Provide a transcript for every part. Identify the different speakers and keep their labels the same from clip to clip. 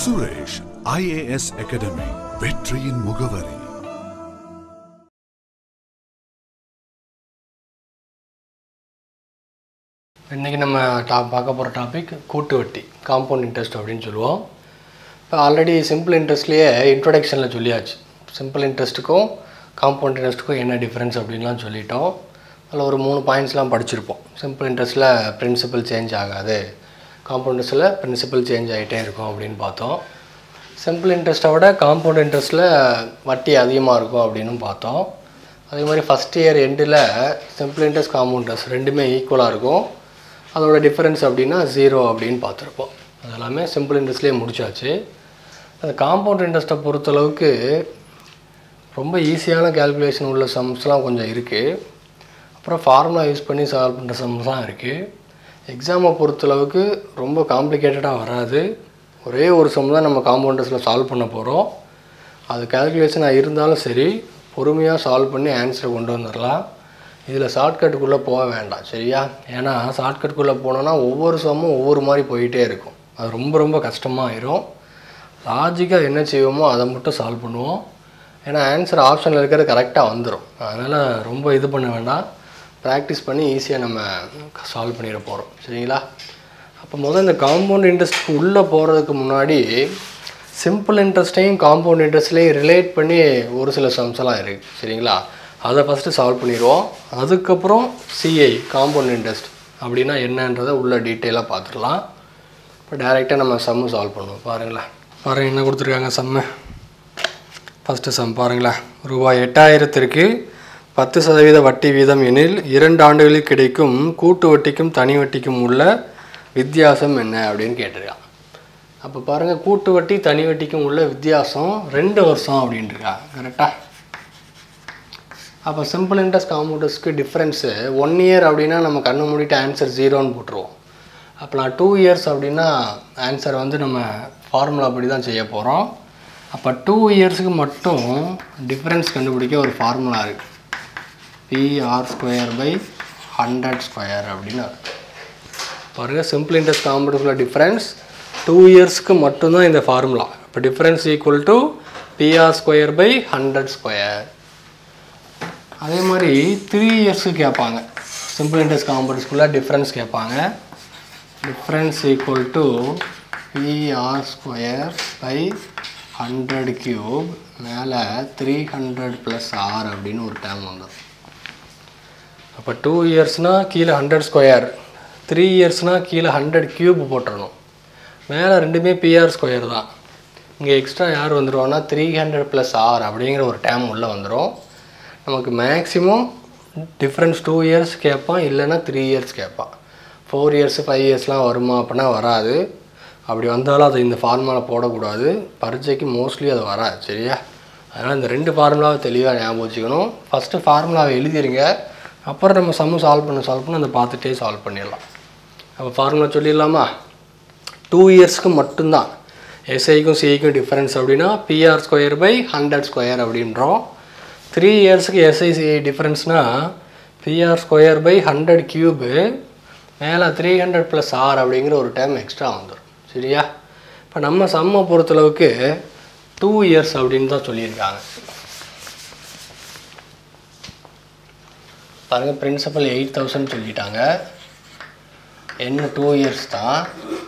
Speaker 1: Suresh IAS academy வெற்றியின் முகவரி
Speaker 2: இன்றைக்கி நம்ம டாப் பார்க்க போகிற டாபிக் கூட்டு வட்டி காம்பவுண்ட் இன்ட்ரெஸ்ட் அப்படின்னு சொல்லுவோம் இப்போ ஆல்ரெடி சிம்பிள் இன்ட்ரெஸ்ட்லேயே இன்ட்ரொடக்ஷனில் சொல்லியாச்சு சிம்பிள் இன்ட்ரெஸ்ட்டுக்கும் காம்பவுண்ட் இன்ட்ரெஸ்ட்டுக்கும் என்ன டிஃப்ரென்ஸ் அப்படின்லாம் சொல்லிட்டோம் அதில் ஒரு மூணு பாயிண்ட்ஸ்லாம் படிச்சிருப்போம் சிம்பிள் இன்ட்ரெஸ்ட்டில் பிரின்சிபல் சேஞ்ச் ஆகாது காம்பவுண்ட் இன்ட்ரெஸ்ட்டில் பிரின்சிபல் சேஞ்ச் ஆகிட்டே இருக்கும் அப்படின்னு பார்த்தோம் சிம்பிள் இன்ட்ரெஸ்ட்டை விட காம்பவுண்ட் இன்ட்ரெஸ்ட்டில் வட்டி அதிகமாக இருக்கும் அப்படின்னு பார்த்தோம் அதே மாதிரி ஃபஸ்ட் இயர் எண்டில் சிம்பிள் இன்ட்ரெஸ்ட் காம்பவுண்ட் இன்ட்ரெஸ்ட் ரெண்டுமே ஈக்குவலாக இருக்கும் அதோட டிஃப்ரென்ஸ் அப்படின்னா ஜீரோ அப்படின்னு பார்த்துருப்போம் அது எல்லாமே சிம்பிள் இன்ட்ரெஸ்ட்லேயே முடிச்சாச்சு அந்த காம்பவுண்ட் இன்ட்ரெஸ்ட்டை பொறுத்தளவுக்கு ரொம்ப ஈஸியான கேல்குலேஷன் உள்ள சம்ஸ்லாம் கொஞ்சம் இருக்குது அப்புறம் ஃபார்முலா யூஸ் பண்ணி சால்வ் பண்ணுற சம்ஸ்லாம் இருக்குது எக்ஸாமை பொறுத்தளவுக்கு ரொம்ப காம்ப்ளிகேட்டடாக வராது ஒரே ஒரு சம் தான் நம்ம காம்பவுண்டர்ஸில் சால்வ் பண்ண போகிறோம் அது கேல்குலேஷனாக இருந்தாலும் சரி பொறுமையாக சால்வ் பண்ணி ஆன்சரை கொண்டு வந்துடலாம் இதில் ஷார்ட்கட்டுக்குள்ளே போக வேண்டாம் சரியா ஏன்னா ஷார்ட்கட்டுக்குள்ளே போனோன்னா ஒவ்வொரு சம்மும் ஒவ்வொரு மாதிரி போயிட்டே இருக்கும் அது ரொம்ப ரொம்ப கஷ்டமாக ஆயிரும் லாஜிக்காக என்ன செய்வோமோ அதை மட்டும் சால்வ் பண்ணுவோம் ஏன்னா ஆன்சர் ஆப்ஷனில் இருக்கிறது கரெக்டாக வந்துடும் அதனால் ரொம்ப இது பண்ண வேண்டாம் ப்ராக்டிஸ் பண்ணி ஈஸியாக நம்ம சால்வ் பண்ணிட போகிறோம் சரிங்களா அப்போ முதல் இந்த காம்பவுண்ட் இன்ட்ரெஸ்ட்க்கு உள்ளே போகிறதுக்கு முன்னாடி சிம்பிள் இன்ட்ரெஸ்ட்டையும் காம்பவுண்ட் இன்ட்ரெஸ்ட்லேயும் ரிலேட் பண்ணி ஒரு சில சம்ஸ் எல்லாம் இருக்குது சரிங்களா அதை ஃபஸ்ட்டு சால்வ் பண்ணிடுவோம் அதுக்கப்புறம் சிஐ காம்பவுண்ட் இன்ட்ரெஸ்ட் அப்படின்னா என்னன்றதை உள்ள டீட்டெயிலாக பார்த்துடலாம் இப்போ டேரெக்டாக நம்ம சம்மு சால்வ் பண்ணுவோம் பாருங்களேன் பாருங்கள் என்ன கொடுத்துருக்காங்க சம்மு ஃபஸ்ட்டு சம் பாருங்களேன் ரூபாய் எட்டாயிரத்திற்கு பத்து சதவீத வட்டி வீதம் எனில் இரண்டு ஆண்டுகளில் கிடைக்கும் கூட்டு வட்டிக்கும் தனி வட்டிக்கும் உள்ள வித்தியாசம் என்ன அப்படின்னு கேட்டிருக்கான் அப்போ பாருங்கள் கூட்டு வட்டி தனி வட்டிக்கும் உள்ள வித்தியாசம் ரெண்டு வருஷம் அப்படின்ட்டுருக்கா கரெக்டாக அப்போ சிம்பிள் இன்ட்ரெஸ்ட் காம்பவுண்டர்ஸ்க்கு டிஃப்ரென்ஸு ஒன் இயர் அப்படின்னா நம்ம கண்ணு மூடிட்டு ஆன்சர் ஜீரோன்னு போட்டுருவோம் அப்போ நான் டூ இயர்ஸ் அப்படின்னா ஆன்சர் வந்து நம்ம ஃபார்முலா அப்படி தான் செய்ய போகிறோம் அப்போ டூ இயர்ஸுக்கு மட்டும் டிஃப்ரென்ஸ் கண்டுபிடிக்க ஒரு ஃபார்முலா இருக்குது PR square by hundred square அப்படின்னு அர்த்தம் பாருங்கள் சிம்பிள் இன்ட்ரெஸ்ட் காம்பவுண்டர்ஸில் டிஃப்ரென்ஸ் டூ இயர்ஸ்க்கு மட்டும்தான் இந்த ஃபார்முலா இப்போ difference equal to PR square by hundred square அதே மாதிரி த்ரீ இயர்ஸுக்கு கேட்பாங்க சிம்பிள் இன்ட்ரெஸ்ட் காம்பவுண்டர்ஸ்குள்ளே டிஃப்ரென்ஸ் கேட்பாங்க difference equal to PR square by hundred cube மேலே த்ரீ ஹண்ட்ரட் ப்ளஸ் ஆர் அப்படின்னு ஒரு டேம் வந்துடும் அப்போ டூ இயர்ஸ்னால் கீழே ஹண்ட்ரட் ஸ்கொயர் த்ரீ இயர்ஸ்னால் கீழே ஹண்ட்ரட் கியூப் போட்டுறணும் மேலே ரெண்டுமே பிஆர் ஸ்கொயர் தான் இங்கே எக்ஸ்ட்ரா யார் வந்துடுவான்னா த்ரீ ஹண்ட்ரட் ப்ளஸ் ஆர் அப்படிங்கிற ஒரு டேம் உள்ளே வந்துடும் நமக்கு மேக்ஸிமம் டிஃப்ரென்ஸ் டூ இயர்ஸ் கேட்பான் இல்லைன்னா த்ரீ இயர்ஸ் கேட்பான் ஃபோர் இயர்ஸ் ஃபைவ் இயர்ஸ்லாம் வருமா அப்படின்னா வராது அப்படி வந்தாலும் அதை இந்த ஃபார்முலா போடக்கூடாது பரீட்சைக்கு மோஸ்ட்லி அது வராது சரியா அதனால் இந்த ரெண்டு ஃபார்முலாவை தெளிவாக ஞாபகம் வச்சுக்கணும் ஃபஸ்ட்டு ஃபார்முலாவை எழுதிருங்க அப்புறம் நம்ம சம்மு சால்வ் பண்ண சால்வ் பண்ண அதை பார்த்துட்டே சால்வ் பண்ணிடலாம் அப்போ ஃபார்முலா சொல்லிடலாமா டூ இயர்ஸ்க்கு மட்டும்தான் எஸ்ஐக்கும் சிஐக்கும் டிஃப்ரென்ஸ் அப்படின்னா PR square by hundred square அப்படின்றோம் த்ரீ இயர்ஸுக்கு எஸ்ஐசிஐ டிஃப்ரென்ஸ்னால் PR square by hundred cube மேலே த்ரீ ஹண்ட்ரட் ப்ளஸ் ஆர் அப்படிங்கிற ஒரு டைம் எக்ஸ்ட்ரா வந்துடும் சரியா இப்போ நம்ம சம்மை பொறுத்தளவுக்கு டூ இயர்ஸ் அப்படின்னு தான் சொல்லியிருக்காங்க பாருங்கள் பிரின்சிபல் எயிட் தௌசண்ட் சொல்லிட்டாங்க என்ன டூ இயர்ஸ் தான்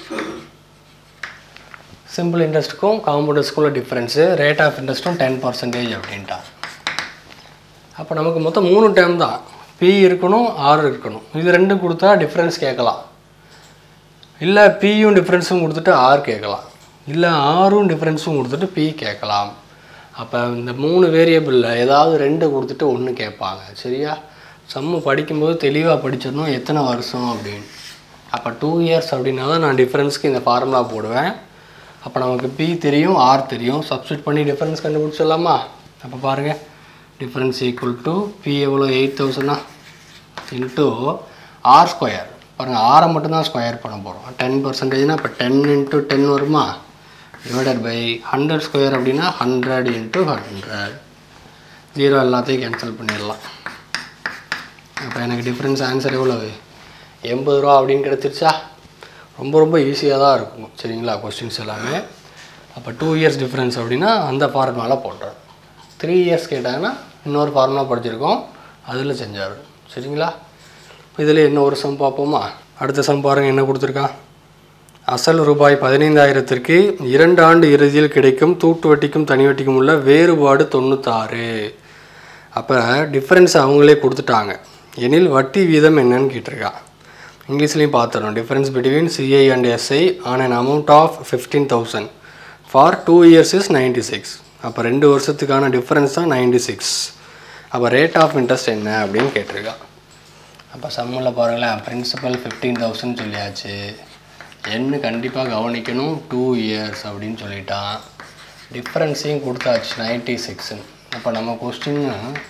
Speaker 2: சிம்பிள் இன்ட்ரெஸ்ட்டுக்கும் காம்பவுண்டர்ஸ்க்கும் உள்ள டிஃப்ரென்ஸு ரேட் ஆஃப் இன்ட்ரெஸ்ட்டும் டென் பர்சன்டேஜ் அப்படின்ட்டான் அப்போ நமக்கு மொத்தம் மூணு டைம் தான் பி இருக்கணும் ஆர் இருக்கணும் இது ரெண்டும் கொடுத்தா டிஃப்ரென்ஸ் கேட்கலாம் இல்லை பியும் டிஃப்ரென்ஸும் கொடுத்துட்டு ஆர் கேட்கலாம் இல்லை ஆரும் டிஃப்ரென்ஸும் கொடுத்துட்டு பி கேட்கலாம் அப்போ இந்த மூணு வேரியபிளில் ஏதாவது ரெண்டு கொடுத்துட்டு ஒன்று கேட்பாங்க சரியா சம்மு படிக்கும்போது தெளிவாக படிச்சிடணும் எத்தனை வருஷம் அப்படின்னு அப்போ டூ இயர்ஸ் அப்படின்னா தான் நான் டிஃப்ரென்ஸ்க்கு இந்த ஃபார்முலா போடுவேன் அப்போ நமக்கு பி தெரியும் ஆர் தெரியும் சப்ஸ்டியூட் பண்ணி டிஃப்ரென்ஸ் கண்டுபிடிச்சிடலாமா அப்போ பாருங்கள் டிஃப்ரென்ஸ் ஈக்குவல் டு பி எவ்வளோ எயிட் தௌசண்டா இன்ட்டு ஆர் ஸ்கொயர் பாருங்கள் ஆரை மட்டும்தான் ஸ்கொயர் பண்ண போகிறோம் டென் பர்சன்டேஜ்னால் இப்போ டென் இன்ட்டு டென் வருமா டிவைடட் பை ஹண்ட்ரட் ஸ்கொயர் அப்படின்னா ஹண்ட்ரட் இன்ட்டு ஹண்ட்ரட் ஜீரோ எல்லாத்தையும் கேன்சல் பண்ணிடலாம் அப்போ எனக்கு டிஃப்ரென்ஸ் ஆன்சர் எவ்வளவு எண்பது ரூபா அப்படின்னு கிடச்சிருச்சா ரொம்ப ரொம்ப ஈஸியாக தான் இருக்கும் சரிங்களா கொஸ்டின்ஸ் எல்லாமே அப்போ டூ இயர்ஸ் டிஃப்ரென்ஸ் அப்படின்னா அந்த ஃபார்முலால போட்டார் த்ரீ இயர்ஸ் கேட்டாங்கன்னா இன்னொரு ஃபார்முலா படிச்சிருக்கோம் அதில் செஞ்சார் சரிங்களா இதில் என்ன ஒரு சம் பார்ப்போமா அடுத்த சம் பாருங்கள் என்ன கொடுத்துருக்கான் அசல் ரூபாய் பதினைந்தாயிரத்திற்கு இரண்டு ஆண்டு இறுதியில் கிடைக்கும் தூட்டு வட்டிக்கும் தனி வட்டிக்கும் உள்ள வேறுபாடு தொண்ணூத்தாறு அப்போ டிஃப்ரென்ஸ் அவங்களே கொடுத்துட்டாங்க எனில் வட்டி வீதம் என்னன்னு கேட்டிருக்கா இங்கிலீஷ்லேயும் பார்த்துறோம் difference between CI and SI on an amount of fifteen thousand for two years is ninety six அப்போ ரெண்டு வருஷத்துக்கான டிஃப்ரென்ஸ் தான் நைன்டி சிக்ஸ் அப்போ ரேட் ஆஃப் இன்ட்ரெஸ்ட் என்ன அப்படின்னு கேட்டிருக்கா அப்போ சம்மில் பாருங்களேன் பிரின்சிபல் ஃபிஃப்டீன் தௌசண்ட் சொல்லியாச்சு என்ன கண்டிப்பாக கவனிக்கணும் டூ இயர்ஸ் அப்படின்னு சொல்லிட்டான் டிஃப்ரென்ஸையும் கொடுத்தாச்சு நைன்ட்டி சிக்ஸுன்னு அப்போ நம்ம கொஸ்டின்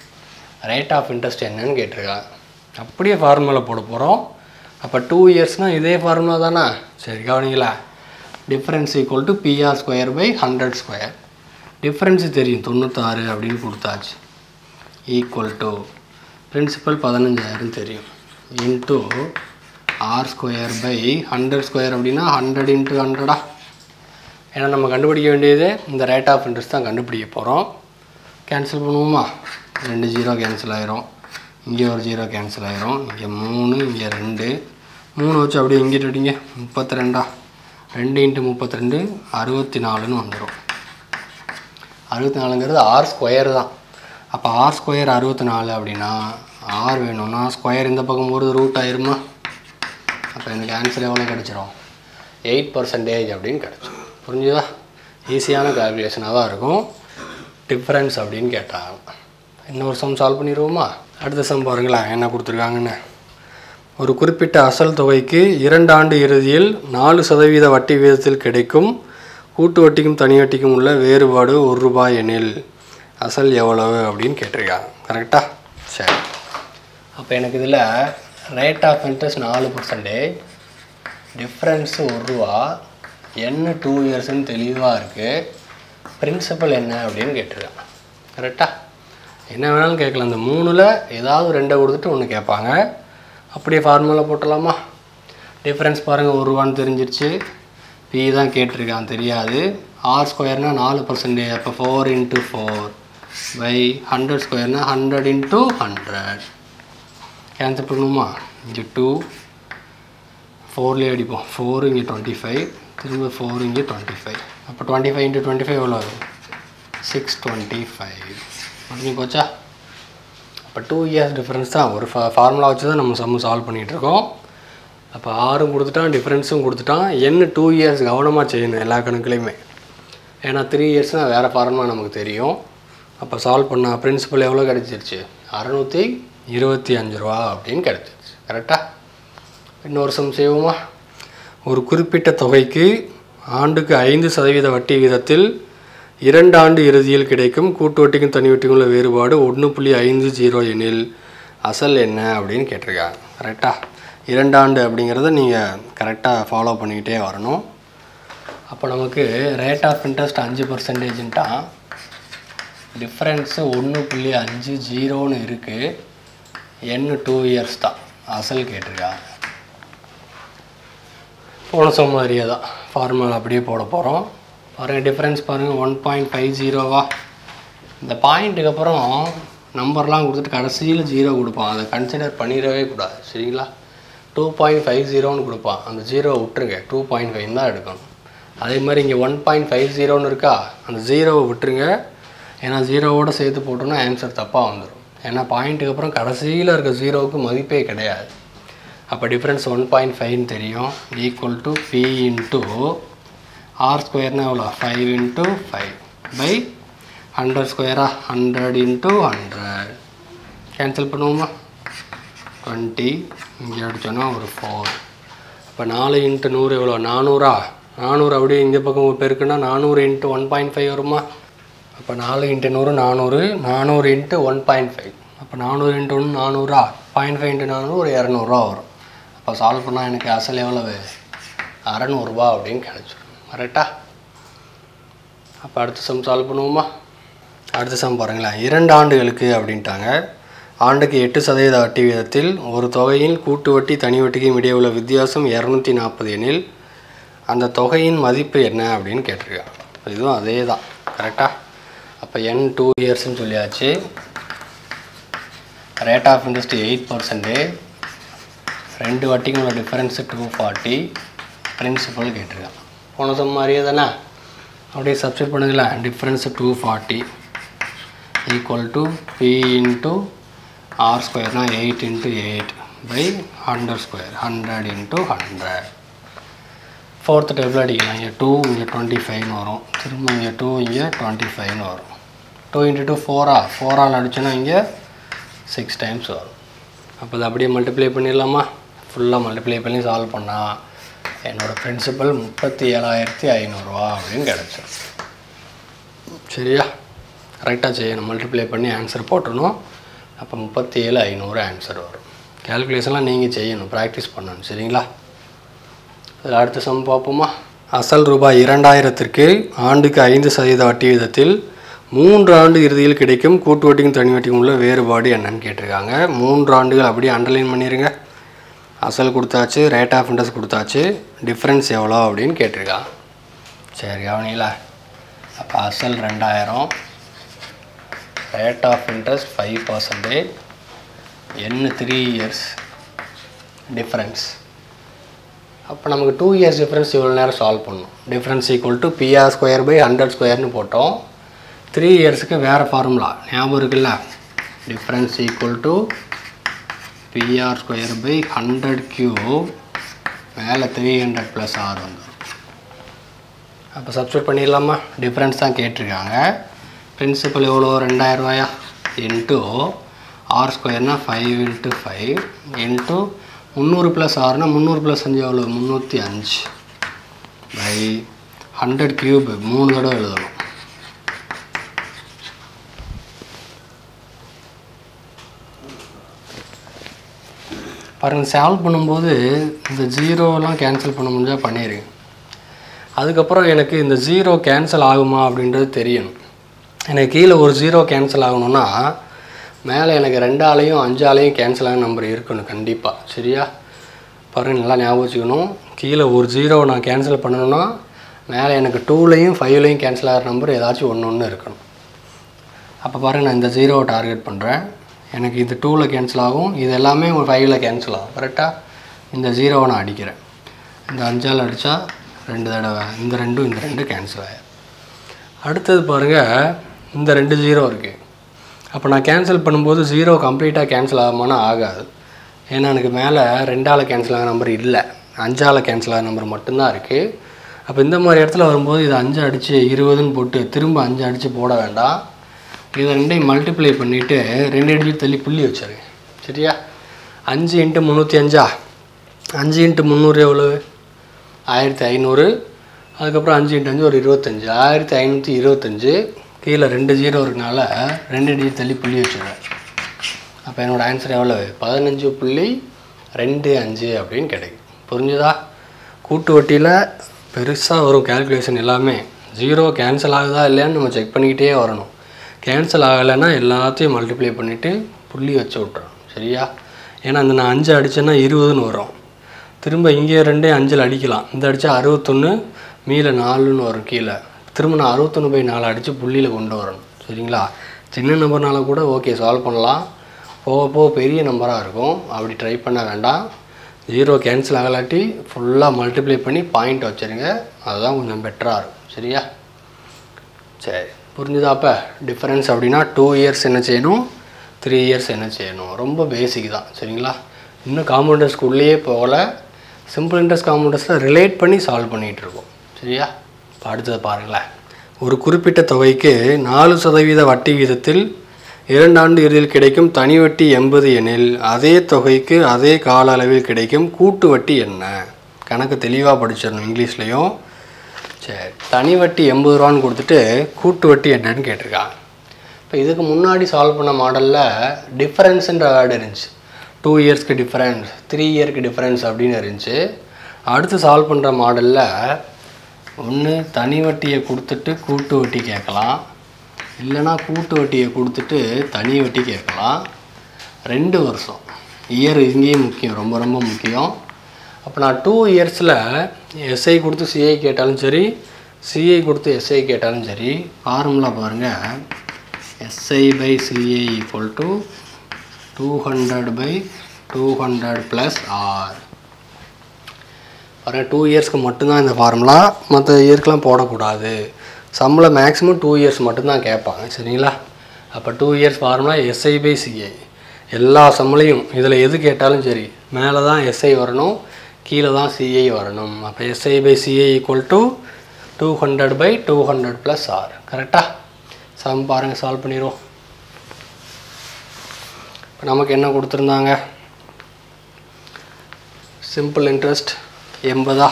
Speaker 2: ரேட் ஆஃப் இன்ட்ரெஸ்ட் என்னன்னு கேட்டிருக்கான் அப்படியே ஃபார்முலா போட போகிறோம் அப்போ டூ இயர்ஸ்னால் இதே ஃபார்முலா தானே சரி கவனிங்களா difference equal to PR square by hundred square difference தெரியும் தொண்ணூத்தாறு அப்படின்னு கொடுத்தாச்சு ஈக்குவல் டு பிரின்சிபல் பதினஞ்சாயிரம் தெரியும் into R square by hundred square அப்படின்னா ஹண்ட்ரட் இன்ட்டு ஹண்ட்ரடா ஏன்னா நம்ம கண்டுபிடிக்க வேண்டியது இந்த ரேட் ஆஃப் இன்ட்ரெஸ்ட் தான் கண்டுபிடிக்க போகிறோம் கேன்சல் பண்ணுவோமா ரெண்டு ஜீரோ கேன்சல் ஆயிரும் இங்கே ஒரு ஜீரோ கேன்சல் ஆயிரும் இங்கே மூணு இங்கே ரெண்டு மூணு வச்சு அப்படியே இங்கிட்டு அடிங்க முப்பத்தி ரெண்டா ரெண்டு இன்ட்டு முப்பத்தி ரெண்டு அறுபத்தி நாலுன்னு வந்துடும் அறுபத்தி நாலுங்கிறது ஆர் ஸ்கொயர் தான் அப்போ ஆர் ஸ்கொயர் அறுபத்தி நாலு அப்படின்னா ஆர் வேணும்னா ஸ்கொயர் இந்த பக்கம் போகிறது ரூட் ஆயிருமா அப்போ எனக்கு ஆன்சர் எவ்வளோ கிடச்சிரும் எயிட் பர்சன்டேஜ் அப்படின்னு கிடச்சிரும் புரிஞ்சுதா ஈஸியான கால்குலேஷனாக தான் இருக்கும் டிஃப்ரென்ஸ் அப்படின்னு கேட்டாங்க இன்னொரு சம் சால்வ் பண்ணிடுவோமா அடுத்த சம் பாருங்களேன் என்ன கொடுத்துருக்காங்கன்னு ஒரு குறிப்பிட்ட அசல் தொகைக்கு இரண்டு ஆண்டு இறுதியில் நாலு சதவீத வட்டி வீதத்தில் கிடைக்கும் கூட்டு வட்டிக்கும் தனி வட்டிக்கும் உள்ள வேறுபாடு ஒரு ரூபாய் எனில் அசல் எவ்வளவு அப்படின்னு கேட்டிருக்காங்க கரெக்டா சரி அப்போ எனக்கு இதில் ரேட் ஆஃப் இன்ட்ரெஸ்ட் நாலு பர்சன்டேஜ் டிஃப்ரென்ஸு ஒரு ரூபா என்ன டூ இயர்ஸ்னு தெளிவாக இருக்குது பிரின்சிபல் என்ன அப்படின்னு கேட்டிருக்காங்க கரெக்டா என்ன வேணாலும் கேட்கலாம் இந்த மூணில் ஏதாவது ரெண்டை கொடுத்துட்டு ஒன்று கேட்பாங்க அப்படியே ஃபார்முலா போட்டலாமா டிஃப்ரென்ஸ் பாருங்கள் ஒரு ரூபான்னு தெரிஞ்சிருச்சு பி தான் கேட்டிருக்கான் தெரியாது ஆர் ஸ்கொயர்னால் நாலு பர்சன்டேஜ் அப்போ four into four by hundred ஸ்கொயர்னால் ஹண்ட்ரட் இன்ட்டு ஹண்ட்ரட் கேன்சல் பண்ணுமா இங்கே டூ ஃபோர்லேயே அடிப்போம் ஃபோர் இங்கே டுவெண்ட்டி ஃபைவ் திரும்ப ஃபோர் இங்கே டுவெண்ட்டி ஃபைவ் அப்போ twenty five into twenty five எவ்வளோ வரும் சிக்ஸ் டுவெண்ட்டி ஃபைவ் முடிஞ்சு போச்சா அப்போ டூ இயர்ஸ் டிஃப்ரென்ஸ் தான் ஒரு ஃபா ஃபார்முலா வச்சு தான் நம்ம சம்மு சால்வ் பண்ணிகிட்ருக்கோம் அப்போ ஆறும் கொடுத்துட்டான் டிஃப்ரென்ஸும் கொடுத்துட்டான் என்ன டூ இயர்ஸ் கவனமாக செய்யணும் எல்லா கணக்குலையுமே ஏன்னா த்ரீ இயர்ஸ்னால் வேறு ஃபார்முலா நமக்கு தெரியும் அப்போ சால்வ் பண்ண பிரின்சிபல் எவ்வளோ கிடச்சிருச்சு அறநூற்றி இருபத்தி அஞ்சு ரூபா அப்படின்னு கிடச்சிருச்சு கரெக்டாக இன்னொரு சம் செய்வோமா ஒரு குறிப்பிட்ட தொகைக்கு ஆண்டுக்கு ஐந்து சதவீத வட்டி வீதத்தில் இரண்டு ஆண்டு இறுதியில் கிடைக்கும் கூட்டு வட்டிக்கும் தனி வட்டிக்கும் உள்ள வேறுபாடு ஒன்று புள்ளி ஐந்து ஜீரோ எனில் அசல் என்ன அப்படின்னு கேட்டிருக்காங்க கரெக்டாக இரண்டு ஆண்டு அப்படிங்கிறத நீங்கள் கரெக்டாக ஃபாலோ பண்ணிக்கிட்டே வரணும் அப்போ நமக்கு ரேட் ஆஃப் இன்ட்ரெஸ்ட் அஞ்சு பர்சன்டேஜ்ன்ட்டா டிஃப்ரென்ஸு ஒன்று புள்ளி அஞ்சு ஜீரோன்னு இருக்குது என்ன டூ இயர்ஸ் தான் அசல் கேட்டிருக்காங்க போன சொன்ன மாதிரியே தான் ஃபார்முலா அப்படியே போட போகிறோம் பாருங்கள் டிஃப்ரென்ஸ் பாருங்கள் ஒன் பாயிண்ட் ஃபைவ் ஜீரோவா இந்த பாயிண்ட்டுக்கு அப்புறம் நம்பர்லாம் கொடுத்துட்டு கடைசியில் ஜீரோ கொடுப்பான் அதை கன்சிடர் பண்ணிடவே கூடாது சரிங்களா டூ பாயிண்ட் ஃபைவ் ஜீரோன்னு கொடுப்பான் அந்த ஜீரோவை விட்டுருங்க டூ பாயிண்ட் ஃபைவ் தான் எடுக்கணும் அதே மாதிரி இங்கே ஒன் பாயிண்ட் ஃபைவ் ஜீரோன்னு இருக்கா அந்த ஜீரோவை விட்டுருங்க ஏன்னா ஜீரோவோட சேர்த்து போட்டோன்னா ஆன்சர் தப்பாக வந்துடும் ஏன்னா பாயிண்ட்டுக்கு அப்புறம் கடைசியில் இருக்க ஜீரோவுக்கு மதிப்பே கிடையாது அப்போ டிஃப்ரென்ஸ் ஒன் பாயிண்ட் ஃபைவ்னு தெரியும் equal to P into R ஸ்கொயர்னா எவ்வளோ five into five by hundred ஸ்கொயரா ஹண்ட்ரட் இன்ட்டு ஹண்ட்ரட் கேன்சல் பண்ணுவோமா டுவெண்ட்டி இங்கே அடித்தோன்னா ஒரு ஃபோர் இப்போ நாலு இன்ட்டு நூறு எவ்வளோ நானூறா நானூறு அப்படியே இந்த பக்கம் பெருக்குன்னா நானூறு இன்ட்டு ஒன் பாயிண்ட் ஃபைவ் வருமா அப்போ நாலு இன்ட்டு நூறு நானூறு நானூறு இன்ட்டு ஒன் பாயிண்ட் ஃபைவ் அப்போ நானூறு இன்ட்டு ஒன்று நானூறா பாயிண்ட் ஃபைவ் இன்ட்டு நானூறு ஒரு இரநூறுவா வரும் அப்போ சால்வ் பண்ணால் எனக்கு அசல் எவ்வளவு அறநூறுபா அப்படின்னு கிடச்சிரும் கரெக்டா அப்போ அடுத்த சம் சால்வ் பண்ணுவோமா அடுத்த சம் பாருங்களேன் இரண்டு ஆண்டுகளுக்கு அப்படின்ட்டாங்க ஆண்டுக்கு எட்டு சதவீத வட்டி வீதத்தில் ஒரு தொகையின் கூட்டு வட்டி தனி வட்டிக்கும் இடையே உள்ள வித்தியாசம் இரநூத்தி நாற்பது எனில் அந்த தொகையின் மதிப்பு என்ன அப்படின்னு கேட்டிருக்காங்க இதுவும் அதே தான் கரெக்டாக அப்போ என் டூ இயர்ஸ்னு சொல்லியாச்சு rate of interest eight percentage ரெண்டு வட்டிக்கும் உள்ள டிஃப்ரென்ஸு டூ ஃபார்ட்டி பிரின்சிபல் கேட்டிருக்கான் போன சம் மாதிரியே தானே அப்படியே சப்ஸ்டிட் பண்ணுங்களேன் difference two forty equal to P into R ஸ்கொயர்னா eight into eight by hundred square hundred into hundred fourth table அடிக்கலாம் இங்கே டூ இங்கே டுவெண்ட்டி ஃபைவ்னு வரும் திரும்ப இங்கே டூ இங்கே டுவெண்ட்டி ஃபைவ்னு வரும் டூ இன்ட்டு டூ ஃபோரா ஃபோரால் அடிச்சோன்னா இங்கே சிக்ஸ் டைம்ஸ் வரும் அப்போ அதை அப்படியே மல்டிப்ளை பண்ணிடலாமா ஃபுல்லாக மல்டிப்ளை பண்ணி சால்வ் பண்ணால் என்னோடய பிரின்சிபல் முப்பத்தி ஏழாயிரத்தி ஐநூறுரூவா அப்படின்னு கிடச்சிரும் சரியா கரெக்டாக செய்யணும் மல்டிப்ளை பண்ணி ஆன்சர் போட்டணும் அப்போ முப்பத்தி ஏழு ஐநூறு ஆன்சர் வரும் கேல்குலேஷன்லாம் நீங்கள் செய்யணும் ப்ராக்டிஸ் பண்ணணும் சரிங்களா இதில் அடுத்த சம் பார்ப்போமா அசல் ரூபாய் இரண்டாயிரத்திற்கு ஆண்டுக்கு ஐந்து சதவீத வட்டி விதத்தில் மூன்று ஆண்டு இறுதியில் கிடைக்கும் கூட்டு வட்டிக்கும் தனி வட்டிக்கும் உள்ள வேறுபாடு என்னன்னு கேட்டிருக்காங்க மூன்று ஆண்டுகள் அப்படியே அண்டர்லைன் பண்ணிடுங்க அசல் கொடுத்தாச்சு ரேட் ஆஃப் இன்ட்ரெஸ்ட் கொடுத்தாச்சு டிஃப்ரென்ஸ் எவ்வளோ அப்படின்னு கேட்டிருக்கான் சரி கவனிங்களா அப்போ அசல் ரெண்டாயிரம் rate of interest five percentage என்ன த்ரீ இயர்ஸ் டிஃப்ரென்ஸ் அப்போ நமக்கு டூ இயர்ஸ் டிஃப்ரென்ஸ் இவ்வளோ நேரம் சால்வ் பண்ணணும் difference equal to PR square by hundred ஸ்கொயர்னு போட்டோம் த்ரீ இயர்ஸுக்கு வேறு ஃபார்முலா ஞாபகம் இருக்குல்ல difference equal to PR square by hundred cube மேலே த்ரீ ஹண்ட்ரட் ப்ளஸ் ஆர் வந்துடும் அப்போ சப்ஸ்டியூட் பண்ணிடலாமா டிஃப்ரென்ஸ் தான் கேட்டிருக்காங்க பிரின்சிபல் எவ்வளோ ரெண்டாயிரம் ரூபாயா இன்ட்டு ஆர் ஸ்கொயர்னால் ஃபைவ் இன்ட்டு ஃபைவ் இன்ட்டு முந்நூறு ப்ளஸ் ஆறுனா முந்நூறு ப்ளஸ் அஞ்சு எவ்வளோ முந்நூற்றி அஞ்சு பை ஹண்ட்ரட் கியூப் மூணு தடவை எழுதணும் பாருங்கள் சால்வ் பண்ணும்போது இந்த ஜீரோலாம் கேன்சல் பண்ண முடிஞ்சால் பண்ணிடுங்க அதுக்கப்புறம் எனக்கு இந்த ஜீரோ கேன்சல் ஆகுமா அப்படின்றது தெரியணும் எனக்கு கீழே ஒரு ஜீரோ கேன்சல் ஆகணும்னா மேலே எனக்கு ரெண்டாலையும் அஞ்சாலையும் கேன்சல் ஆகிற நம்பர் இருக்கணும் கண்டிப்பாக சரியா பாருங்கள் நல்லா ஞாபகம் வச்சுக்கணும் கீழே ஒரு ஜீரோ நான் கேன்சல் பண்ணணும்னா மேலே எனக்கு டூலையும் ஃபைவ்லையும் கேன்சல் ஆகிற நம்பர் ஏதாச்சும் ஒன்று ஒன்று இருக்கணும் அப்போ பாருங்கள் நான் இந்த ஜீரோவை டார்கெட் பண்ணுறேன் எனக்கு இது டூவில் கேன்சல் ஆகும் இது எல்லாமே ஒரு ஃபைவ்ல கேன்சல் ஆகும் கரெக்டாக இந்த ஜீரோவை நான் அடிக்கிறேன் இந்த அஞ்சால் அடித்தா ரெண்டு தடவை இந்த ரெண்டும் இந்த ரெண்டு கேன்சல் ஆகிடும் அடுத்தது பாருங்கள் இந்த ரெண்டு ஜீரோ இருக்குது அப்போ நான் கேன்சல் பண்ணும்போது ஜீரோ கம்ப்ளீட்டாக கேன்சல் ஆகுமானா ஆகாது ஏன்னா எனக்கு மேலே ரெண்டால் கேன்சல் ஆகிற நம்பர் இல்லை அஞ்சால் கேன்சல் ஆகிற நம்பர் மட்டும்தான் இருக்குது அப்போ இந்த மாதிரி இடத்துல வரும்போது இது அஞ்சு அடித்து இருபதுன்னு போட்டு திரும்ப அஞ்சு அடித்து போட வேண்டாம் இதை ரெண்டையும் மல்டிப்ளை பண்ணிவிட்டு ரெண்டு அடிச்சு தள்ளி புள்ளி வச்சிருங்க சரியா அஞ்சு இன்ட்டு முந்நூற்றி அஞ்சா அஞ்சு இன்ட்டு முந்நூறு எவ்வளவு ஆயிரத்தி ஐநூறு அதுக்கப்புறம் அஞ்சு இன்ட்டு அஞ்சு ஒரு இருபத்தஞ்சு ஆயிரத்தி ஐநூற்றி இருபத்தஞ்சு கீழே ரெண்டு ஜீரோ இருக்கனால ரெண்டு அடி தள்ளி புள்ளி வச்சுருவேன் அப்போ என்னோடய ஆன்சர் எவ்வளவு பதினஞ்சு புள்ளி ரெண்டு அஞ்சு அப்படின்னு கிடைக்கும் புரிஞ்சுதா கூட்டு வட்டியில் பெருசாக வரும் கேல்குலேஷன் எல்லாமே ஜீரோ கேன்சல் ஆகுதா இல்லையான்னு நம்ம செக் பண்ணிக்கிட்டே வரணும் கேன்சல் ஆகலைன்னா எல்லாத்தையும் மல்டிப்ளை பண்ணிவிட்டு புள்ளி வச்சு விட்றோம் சரியா ஏன்னா அந்த நான் அஞ்சு அடித்தேன்னா இருபதுன்னு வரும் திரும்ப இங்கே ரெண்டே அஞ்சில் அடிக்கலாம் இந்த அடித்தா அறுபத்தொன்று மீல நாலுன்னு வரும் கீழே திரும்ப நான் அறுபத்தொன்று பை நாலு அடித்து புள்ளியில் கொண்டு வரணும் சரிங்களா சின்ன நம்பர்னால கூட ஓகே சால்வ் பண்ணலாம் போக போக பெரிய நம்பராக இருக்கும் அப்படி ட்ரை பண்ண வேண்டாம் ஜீரோ கேன்சல் ஆகலாட்டி ஃபுல்லாக மல்டிப்ளை பண்ணி பாயிண்ட் வச்சுருங்க அதுதான் கொஞ்சம் பெட்டராக இருக்கும் சரியா சரி புரிஞ்சுதா அப்போ டிஃப்ரென்ஸ் அப்படின்னா டூ இயர்ஸ் என்ன செய்யணும் த்ரீ இயர்ஸ் என்ன செய்யணும் ரொம்ப பேசிக் தான் சரிங்களா இன்னும் காம்பவுண்டர் ஸ்கூல்லையே போகல சிம்பிள் இன்ட்ரெஸ்ட் காம்பவுண்டர்ஸில் ரிலேட் பண்ணி சால்வ் பண்ணிகிட்டு இருக்கோம் சரியா இப்போ அடுத்தது பாருங்களேன் ஒரு குறிப்பிட்ட தொகைக்கு நாலு சதவீத வட்டி வீதத்தில் இரண்டாண்டு இறுதியில் கிடைக்கும் தனி வட்டி எண்பது எனில் அதே தொகைக்கு அதே கால அளவில் கிடைக்கும் கூட்டு வட்டி என்ன கணக்கு தெளிவாக படிச்சிடணும் இங்கிலீஷ்லேயும் சரி தனி வட்டி எண்பது ரூபான்னு கொடுத்துட்டு கூட்டு வட்டி என்னன்னு கேட்டிருக்காங்க இப்போ இதுக்கு முன்னாடி சால்வ் பண்ண மாடலில் டிஃப்ரென்ஸுன்ற வேர்டு இருந்துச்சு டூ இயர்ஸ்க்கு டிஃப்ரென்ஸ் த்ரீ இயர்க்கு டிஃப்ரென்ஸ் அப்படின்னு இருந்துச்சு அடுத்து சால்வ் பண்ணுற மாடலில் ஒன்று தனி வட்டியை கொடுத்துட்டு கூட்டு வட்டி கேட்கலாம் இல்லைனா கூட்டு வட்டியை கொடுத்துட்டு தனி வட்டி கேட்கலாம் ரெண்டு வருஷம் இயர் இங்கேயும் முக்கியம் ரொம்ப ரொம்ப முக்கியம் அப்போ நான் டூ இயர்ஸில் எஸ்ஐ கொடுத்து சிஐ கேட்டாலும் சரி சிஐ கொடுத்து எஸ்ஐ கேட்டாலும் சரி ஃபார்முலா பாருங்கள் SI by CI equal to two hundred by two hundred plus R பாருங்கள் டூ இயர்ஸ்க்கு மட்டும்தான் இந்த ஃபார்முலா மற்ற இயர்க்கெலாம் போடக்கூடாது சம்பளம் மேக்ஸிமம் டூ இயர்ஸ் மட்டும்தான் கேட்பாங்க சரிங்களா அப்போ two years formula SI by CI எல்லா சம்பளையும் இதில் எது கேட்டாலும் சரி மேலே தான் எஸ்ஐ வரணும் கீழே தான் சிஐ வரணும் அப்போ SI by CI equal to two hundred by two hundred plus R கரெக்டாக சம் பாருங்கள் சால்வ் பண்ணிடுவோம் இப்போ நமக்கு என்ன கொடுத்துருந்தாங்க சிம்பிள் இன்ட்ரெஸ்ட் எண்பதா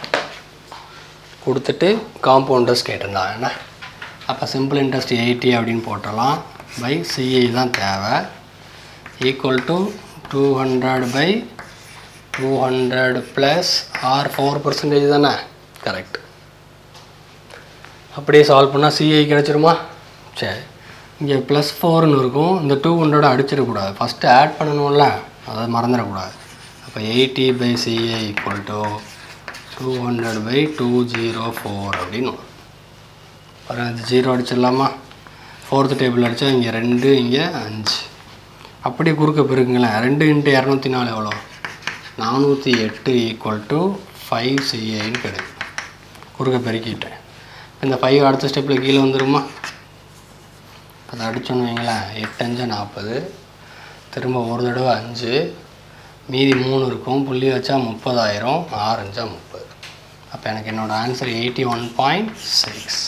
Speaker 2: கொடுத்துட்டு காம்பவுண்டர்ஸ் கேட்டிருந்தாங்க என்ன அப்போ சிம்பிள் இன்ட்ரெஸ்ட் எயிட்டி அப்படின்னு போட்டலாம் பை சிஐ தான் தேவை equal to two hundred by two hundred plus R four percentage தானே கரெக்ட் அப்படியே சால்வ் பண்ணால் சிஐ கிடச்சிருமா சரி இங்கே ப்ளஸ் ஃபோர்னு இருக்கும் இந்த டூ ஹண்ட்ரட் அடிச்சிடக்கூடாது ஃபஸ்ட்டு ஆட் பண்ணணும்ல அதை மறந்துடக்கூடாது அப்போ eighty by CA equal to two hundred by two zero four அப்படின்னு வரும். பாருங்க அது ஜீரோ அடிச்சிடலாமா ஃபோர்த்து டேபிள் அடித்தா இங்கே ரெண்டு இங்கே அஞ்சு அப்படியே குறுக்க பெருக்குங்களேன் ரெண்டு இன்ட்டு இரநூத்தி நாலு எவ்வளோ நானூற்றி எட்டு ஈக்குவல் டு ஃபைவ் சிஏன்னு கிடைக்கும் குறுக்க பெருக்கிட்டேன் இந்த ஃபைவ் அடுத்த ஸ்டெப்பில் கீழே வந்துருமா அதை அடிச்சோன்னு வைங்களேன் எட்டு அஞ்சு நாற்பது திரும்ப ஒரு தடவை அஞ்சு மீதி மூணு இருக்கும் புள்ளி வச்சா முப்பதாயிரம் ஆறு அஞ்சா முப்பது அப்போ எனக்கு என்னோடய answer eighty one point six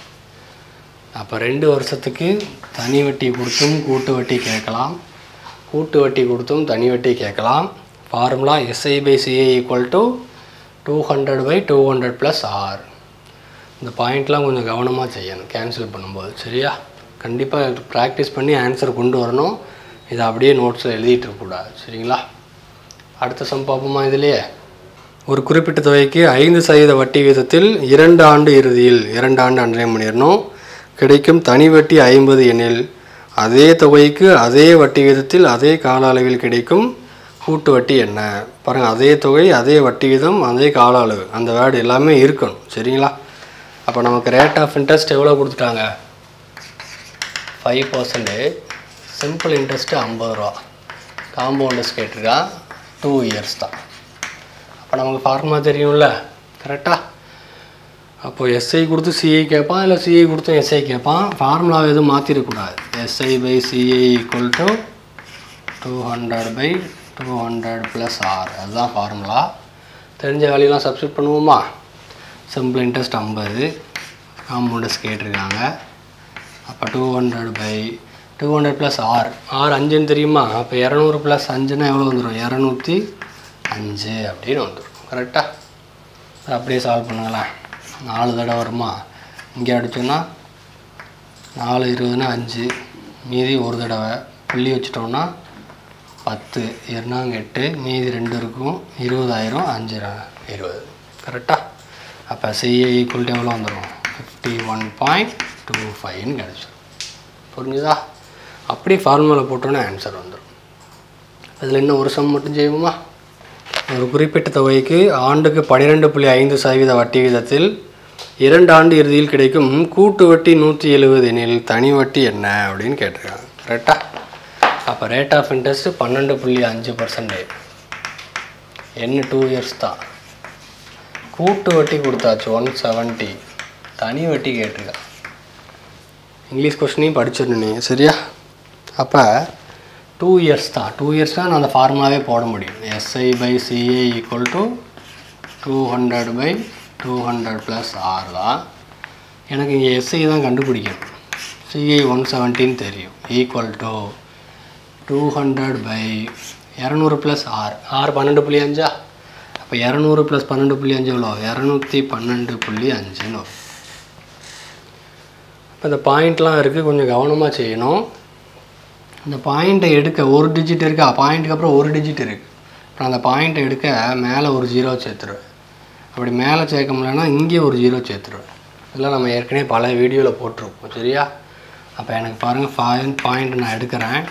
Speaker 2: அப்போ ரெண்டு வருஷத்துக்கு தனி வட்டி கொடுத்தும் கூட்டு வட்டி கேட்கலாம் கூட்டு வட்டி கொடுத்தும் தனி வட்டி கேட்கலாம் formula SI by CA equal to two hundred by two hundred plus R இந்த பாயிண்ட்லாம் கொஞ்சம் கவனமாக செய்யணும் கேன்சல் பண்ணும்போது சரியா கண்டிப்பாக ப்ராக்டிஸ் பண்ணி ஆன்சர் கொண்டு வரணும் இதை அப்படியே நோட்ஸில் எழுதிட்டு இருக்கக்கூடாது சரிங்களா அடுத்த சம் பார்ப்போமா இதுலேயே ஒரு குறிப்பிட்ட தொகைக்கு ஐந்து சதவீத வட்டி விகிதத்தில் இரண்டு ஆண்டு இறுதியில் இரண்டு ஆண்டு அண்டர்லைன் பண்ணிடணும் கிடைக்கும் தனி வட்டி ஐம்பது எனில் அதே தொகைக்கு அதே வட்டி விகிதத்தில் அதே கால அளவில் கிடைக்கும் கூட்டு வட்டி என்ன பாருங்கள் அதே தொகை அதே வட்டி விகிதம் அதே கால அளவு அந்த வேர்டு எல்லாமே இருக்கணும் சரிங்களா அப்போ நமக்கு ரேட் ஆஃப் இன்ட்ரெஸ்ட் எவ்வளோ கொடுத்துட்டாங்க ஃபைவ் பர்சன்டேஜ் சிம்பிள் இன்ட்ரெஸ்ட்டு ஐம்பது ரூபா காம்பவுண்டர்ஸ் கேட்டிருக்கா டூ இயர்ஸ் தான் அப்போ நமக்கு ஃபார்முலா தெரியும்ல கரெக்டாக அப்போது எஸ்ஐ கொடுத்து சிஐ கேட்பான் இல்லை சிஐ கொடுத்து எஸ்ஐ கேட்பான் ஃபார்முலாவை எதுவும் மாற்றிடக்கூடாது SI by CI equal to two hundred by two hundred plus R அதுதான் ஃபார்முலா தெரிஞ்ச வேலையெல்லாம் சப்ஸ்டியூட் பண்ணுவோமா சிம்பிள் இன்ட்ரெஸ்ட் ஐம்பது காம்பவுண்டர்ஸ் கேட்டிருக்காங்க அப்போ two hundred by two hundred plus R R அஞ்சுன்னு தெரியுமா அப்போ இரநூறு ப்ளஸ் அஞ்சுன்னா எவ்வளோ வந்துடும் இரநூத்தி அஞ்சு அப்படின்னு வந்துடும் கரெக்டாக அப்படியே சால்வ் பண்ணுங்களேன் நாலு தடவை வருமா இங்கே அடிச்சோன்னா நாலு இருபதுனா அஞ்சு மீதி ஒரு தடவை புள்ளி வச்சிட்டோம்னா பத்து இருந்தாங்க எட்டு மீதி ரெண்டு இருக்கும் இருபதாயிரம் அஞ்சு ர- இருபது கரெக்டாக அப்போ சிஏ ஈக்குவல் எவ்வளோ வந்துடும் ஃபிஃப்டி ஒன் பாயிண்ட் டூ ஃபைவ்னு கிடச்சிடும் புரிஞ்சுதா அப்படியே ஃபார்முலா போட்டோன்னே ஆன்சர் வந்துடும் அதில் இன்னும் ஒரு சம் மட்டும் செய்வோமா ஒரு குறிப்பிட்ட தொகைக்கு ஆண்டுக்கு பன்னிரெண்டு புள்ளி ஐந்து சதவீத வட்டி வீதத்தில் இரண்டு ஆண்டு இறுதியில் கிடைக்கும் கூட்டு வட்டி நூற்றி எழுபது எனில் தனி வட்டி என்ன அப்படின்னு கேட்டிருக்காங்க கரெக்டாக அப்போ ரேட் ஆஃப் இன்ட்ரெஸ்ட் பன்னெண்டு புள்ளி அஞ்சு பர்சன்டேஜ் என்ன டூ இயர்ஸ் தான் கூட்டு வட்டி கொடுத்தாச்சு ஒன் செவன்ட்டி தனி வட்டி கேட்டிருக்கா இங்கிலீஷ் கொஸ்டினையும் படிச்சிடணும் நீங்கள் சரியா அப்போ டூ இயர்ஸ் தான் டூ இயர்ஸ் தான் நான் அந்த ஃபார்முலாவே போட முடியும் SI by CA equal to two hundred by two hundred plus R தான் எனக்கு இங்கே எஸ்ஐ தான் கண்டுபிடிக்கணும் சிஐ ஒன் செவன்ட்டின்னு தெரியும் equal to two hundred by இரநூறு ப்ளஸ் ஆர் ஆர் பன்னெண்டு புள்ளி அஞ்சா அப்போ இரநூறு ப்ளஸ் பன்னெண்டு புள்ளி அஞ்சு எவ்வளோ இரநூத்தி பன்னெண்டு புள்ளி அஞ்சுன்னு வரும் இப்போ இந்த பாயிண்ட்லாம் இருக்குது கொஞ்சம் கவனமாக செய்யணும் இந்த பாயிண்ட்டை எடுக்க ஒரு டிஜிட் இருக்கா பாயிண்ட்டுக்கு அப்புறம் ஒரு டிஜிட் இருக்குது இப்போ அந்த பாயிண்ட்டை எடுக்க மேலே ஒரு ஜீரோ சேர்த்துருவேன் அப்படி மேலே சேர்க்க முடியலன்னா இங்கே ஒரு ஜீரோ சேர்த்துருவேன் இதெல்லாம் நம்ம ஏற்கனவே பல வீடியோவில் போட்டிருப்போம் சரியா அப்போ எனக்கு பாருங்கள் பாயிண்ட் பாயிண்ட் நான் எடுக்கிறேன்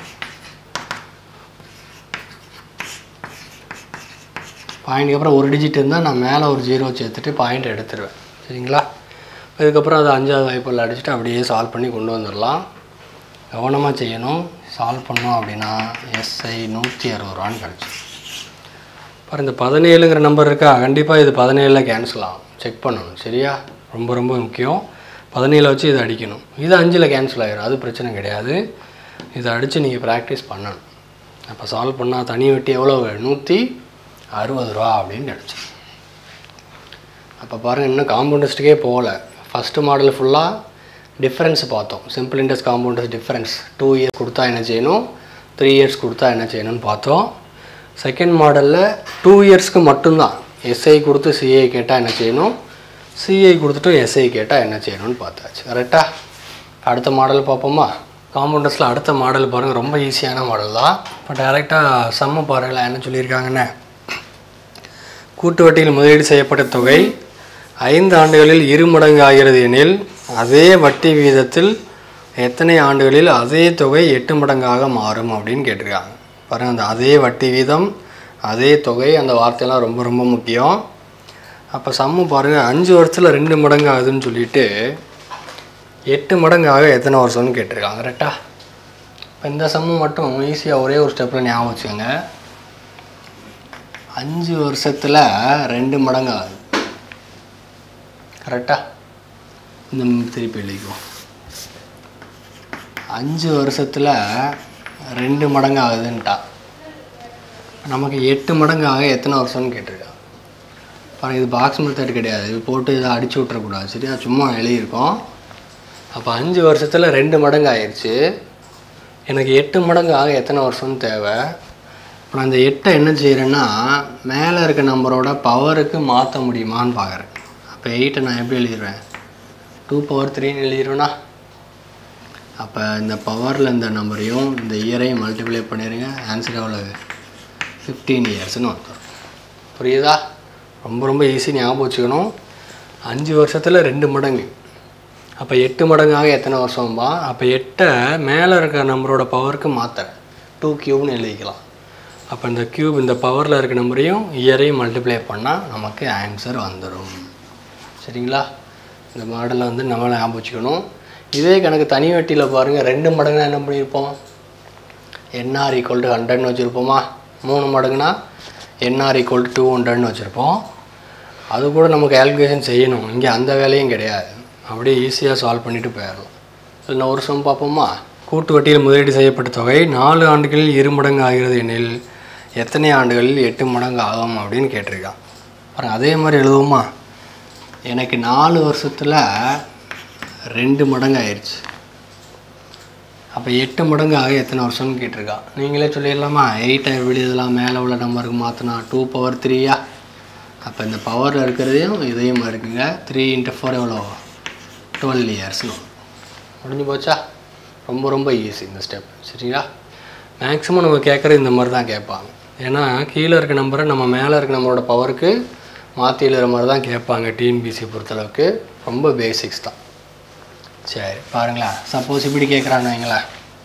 Speaker 2: பாயிண்ட்டுக்கு அப்புறம் ஒரு டிஜிட் இருந்தால் நான் மேலே ஒரு ஜீரோ சேர்த்துட்டு பாயிண்ட் எடுத்துருவேன் சரிங்களா இதுக்கப்புறம் அது அஞ்சாவது வாய்ப்பில் அடிச்சுட்டு அப்படியே சால்வ் பண்ணி கொண்டு வந்துடலாம் கவனமாக செய்யணும் சால்வ் பண்ணோம் அப்படின்னா எஸ்ஐ நூற்றி அறுபது ரூபான்னு கிடச்சி அப்புறம் இந்த பதினேழுங்கிற நம்பர் இருக்கா கண்டிப்பாக இது பதினேழில் கேன்சல் ஆகும் செக் பண்ணணும் சரியா ரொம்ப ரொம்ப முக்கியம் பதினேழு வச்சு இதை அடிக்கணும் இது அஞ்சில் கேன்சல் ஆகிடும் அது பிரச்சனை கிடையாது இதை அடித்து நீங்கள் ப்ராக்டிஸ் பண்ணணும் அப்போ சால்வ் பண்ணால் தனி வெட்டி எவ்வளோ நூற்றி அறுபது ரூபா அப்படின்னு கிடச்சி அப்போ பாருங்கள் இன்னும் காம்பவுண்டஸ்ட்டுக்கே போகல ஃபஸ்ட்டு மாடல் ஃபுல்லாக டிஃப்ரென்ஸ் பார்த்தோம் simple interest compounds difference two years கொடுத்தா என்ன செய்யணும் த்ரீ இயர்ஸ் கொடுத்தா என்ன செய்யணும்னு பார்த்தோம் செகண்ட் மாடலில் டூ இயர்ஸ்க்கு மட்டும்தான் எஸ்ஐ கொடுத்து சிஐ கேட்டால் என்ன செய்யணும் சிஐ கொடுத்துட்டு எஸ்ஐ கேட்டால் என்ன செய்யணும்னு பார்த்தாச்சு கரெக்டா அடுத்த மாடல் பார்ப்போமா காம்பவுண்டர்ஸில் அடுத்த மாடல் பாருங்கள் ரொம்ப ஈஸியான மாடல் தான் இப்போ டைரெக்டாக சம்ம பாருங்களேன் என்ன சொல்லியிருக்காங்கன்னு கூட்டு வட்டியில் முதலீடு செய்யப்பட்ட தொகை ஐந்து ஆண்டுகளில் இரு மடங்கு ஆகிறது எனில் அதே வட்டி வீதத்தில் எத்தனை ஆண்டுகளில் அதே தொகை எட்டு மடங்காக மாறும் அப்படின்னு கேட்டிருக்காங்க பாருங்கள் அந்த அதே வட்டி வீதம் அதே தொகை அந்த வார்த்தையெல்லாம் ரொம்ப ரொம்ப முக்கியம் அப்போ சம்மு பாருங்கள் அஞ்சு வருஷத்தில் ரெண்டு மடங்கு ஆகுதுன்னு சொல்லிட்டு எட்டு மடங்காக எத்தனை வருஷம்னு கேட்டிருக்காங்க கரெக்டா இப்போ இந்த சம்மு மட்டும் ஈஸியாக ஒரே ஒரு ஸ்டெப்பில் ஞாபகம் வச்சுக்கோங்க அஞ்சு வருஷத்தில் ரெண்டு மடங்கு ஆகுது கரெக்டா இந்த ம் திருப்பி எழுதிக்குவோம் அஞ்சு வருஷத்தில் ரெண்டு மடங்கு ஆகுதுன்ட்டா நமக்கு எட்டு மடங்கு ஆக எத்தனை வருஷம்னு கேட்டிருக்கா பாருங்க இது பாக்ஸ் மெத்தட் கிடையாது இது போட்டு இதை அடிச்சு விட்றக்கூடாது சரியா சும்மா எழுதியிருக்கோம் அப்போ அஞ்சு வருஷத்தில் ரெண்டு மடங்கு ஆயிடுச்சு எனக்கு எட்டு மடங்கு ஆக எத்தனை வருஷம்னு தேவை இப்போ நான் இந்த எட்டை என்ன செய்கிறேன்னா மேலே இருக்க நம்பரோட பவருக்கு மாற்ற முடியுமான்னு பார்க்குறேன் அப்போ எயிட்டை நான் எப்படி எழுதிடுவேன் டூ பவர் த்ரீன்னு எழுதிடுவேனா அப்போ இந்த பவரில் இந்த நம்பரையும் இந்த இயரையும் மல்டிப்ளை பண்ணிடுங்க ஆன்சர் எவ்வளோ ஃபிஃப்டீன் இயர்ஸ்னு வந்துடும் புரியுதா ரொம்ப ரொம்ப ஈஸி ஞாபகம் வச்சுக்கணும் அஞ்சு வருஷத்தில் ரெண்டு மடங்கு அப்போ எட்டு மடங்காக எத்தனை வருஷம்பா அப்போ எட்டை மேலே இருக்கிற நம்பரோட பவருக்கு மாற்றுறேன் டூ க்யூப்னு எழுதிக்கலாம் அப்போ இந்த க்யூப் இந்த பவரில் இருக்க நம்பரையும் இயரையும் மல்டிப்ளை பண்ணால் நமக்கு ஆன்சர் வந்துடும் சரிங்களா இந்த மாடலை வந்து நம்மளை ஞாபகம் வச்சுக்கணும் இதே கணக்கு தனி வட்டியில் பாருங்கள் ரெண்டு மடங்குனா என்ன பண்ணியிருப்போம் என்ஆர் ஈக்குவல் டு ஹண்ட்ரட்னு வச்சுருப்போமா மூணு மடங்குனா என்ஆர் ஈக்குவல் டு டூ ஹண்ட்ரட்னு வச்சுருப்போம் அது கூட நம்ம கேல்குலேஷன் செய்யணும் இங்கே அந்த வேலையும் கிடையாது அப்படியே ஈஸியாக சால்வ் பண்ணிட்டு போயிடலாம் இன்னும் ஒரு சம் பார்ப்போமா கூட்டு வட்டியில் முதலீடு செய்யப்பட்ட தொகை நாலு ஆண்டுகளில் இரு மடங்கு ஆகிறது எனில் எத்தனை ஆண்டுகளில் எட்டு மடங்கு ஆகும் அப்படின்னு கேட்டிருக்கான் அப்புறம் அதே மாதிரி எழுதுவோமா எனக்கு நாலு வருஷத்தில் ரெண்டு மடங்கு ஆயிடுச்சு அப்போ எட்டு மடங்கு ஆக எத்தனை வருஷம்னு கேட்டிருக்கா நீங்களே சொல்லிடலாமா எயிட்டை எப்படி இதெல்லாம் மேலே உள்ள நம்பருக்கு மாற்றினா டூ பவர் த்ரீயா அப்போ இந்த பவரில் இருக்கிறதையும் இதையும் இருக்குங்க த்ரீ இன்ட்டு ஃபோர் எவ்வளோ டுவெல் இயர்ஸ்னு முடிஞ்சு போச்சா ரொம்ப ரொம்ப ஈஸி இந்த ஸ்டெப் சரிங்களா மேக்ஸிமம் நம்ம கேட்குறது இந்த மாதிரி தான் கேட்பாங்க ஏன்னா கீழே இருக்க நம்பரை நம்ம மேலே இருக்க நம்மளோட பவருக்கு மாற்றி எழுதுகிற மாதிரி தான் கேட்பாங்க டிஎன்பிசி பொறுத்தளவுக்கு ரொம்ப பேசிக்ஸ் தான் சரி பாருங்களேன் சப்போஸ் இப்படி கேட்குறான்னு வைங்களேன்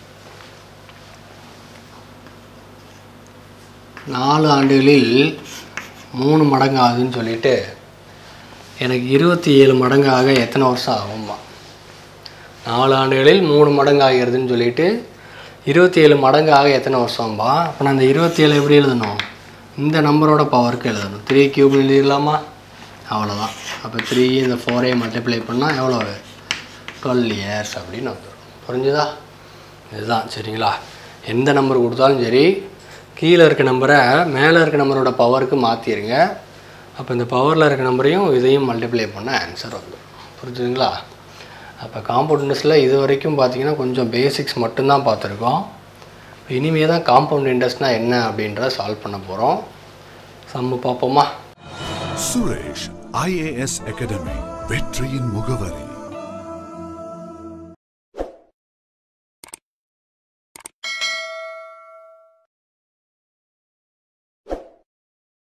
Speaker 2: நாலு ஆண்டுகளில் மூணு மடங்கு ஆகுதுன்னு சொல்லிட்டு எனக்கு இருபத்தி ஏழு மடங்காக எத்தனை வருஷம் ஆகும்மா நாலு ஆண்டுகளில் மூணு மடங்கு ஆகிறதுன்னு சொல்லிட்டு இருபத்தி ஏழு மடங்காக எத்தனை வருஷம்பா அப்போ நான் இந்த இருபத்தி ஏழு எப்படி எழுதணும் இந்த நம்பரோட பவருக்கு எழுதணும் த்ரீ கியூப் எழுதிடலாமா அவ்வளோதான் அப்போ த்ரீ இந்த ஃபோரையும் மல்டிப்ளை பண்ணால் எவ்வளோ டுவெல் இயர்ஸ் அப்படின்னு வந்துடும் புரிஞ்சுதா இதுதான் சரிங்களா எந்த நம்பர் கொடுத்தாலும் சரி கீழே இருக்க நம்பரை மேலே இருக்க நம்பரோட பவருக்கு மாற்றிடுங்க அப்போ இந்த பவரில் இருக்க நம்பரையும் இதையும் மல்டிப்ளை பண்ண ஆன்சர் வந்துடும் புரிஞ்சுதுங்களா அப்போ காம்பவுண்டர்ஸில் இது வரைக்கும் பார்த்தீங்கன்னா கொஞ்சம் பேசிக்ஸ் மட்டும்தான் பார்த்துருக்கோம் இனிமே தான் காம்பவுண்ட் இன்ட்ரெஸ்ட்னால் என்ன அப்படின்றத சால்வ் பண்ண போகிறோம் சம்மு பார்ப்போமா
Speaker 1: சுரேஷ் ஐஏஎஸ் அகாடமி வெற்றியின் முகவரி